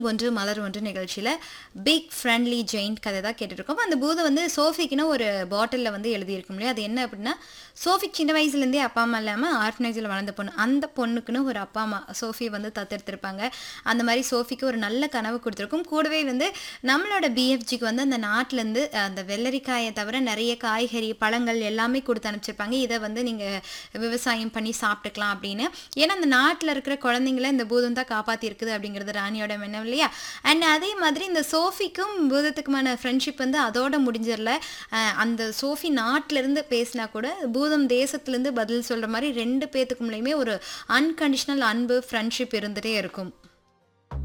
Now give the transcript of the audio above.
ஒன்று மலர் ஒன்று நிகழ்ச்சியில் பிக் ஃப்ரெண்ட்லி ஜெயிண்ட் கதை தான் கேட்டுட்ருக்கோம் அந்த பூதம் வந்து சோஃபிக்குன்னு ஒரு பாட்டிலில் வந்து எழுதியிருக்கும் இல்லையா அது என்ன அப்படின்னா சோஃபிக் சின்ன வயசுலேருந்தே அப்பா அம்மா இல்லாமல் ஆர்ஃபனேஜில் வளர்ந்த பொண்ணு அந்த பொண்ணுக்குன்னு ஒரு அப்பா அம்மா சோஃபி வந்து தத்தெடுத்திருப்பாங்க அந்த மாதிரி சோஃபிக்கு ஒரு நல்ல கனவு கொடுத்துருக்கும் கூடவே வந்து நம்மளோட பிஎஃப்ஜிக்கு வந்து அந்த நாட்டிலேருந்து அந்த வெள்ளரிக்காயை தவிர நிறைய காய்கறி பழங்கள் எல்லாமே கொடுத்து அனுப்பிச்சிருப்பாங்க இதை வந்து நீங்கள் விவசாயம் பண்ணி சாப்பிட்டுக்கலாம் அப்படின்னு ஏன்னா அந்த நாட்டில் இருக்கிற குழந்தைங்கள இந்த பூதம் தான் காப்பாற்றிருக்குது அப்படிங்கிறது ராணியோட எண்ணம் இல்லையா அண்ட் அதே மாதிரி இந்த சோஃபிக்கும் பூதத்துக்குமான ஃப்ரெண்ட்ஷிப் வந்து அதோட முடிஞ்சிடல அஹ் அந்த சோஃபி நாட்டிலேருந்து பேசினா கூட பூதம் தேசத்துலேருந்து பதில் சொல்கிற மாதிரி ரெண்டு பேத்துக்குள்ளேயுமே ஒரு அன்கண்டிஷனல் அன்பு ஃப்ரெண்ட்ஷிப் இருந்துகிட்டே இருக்கும்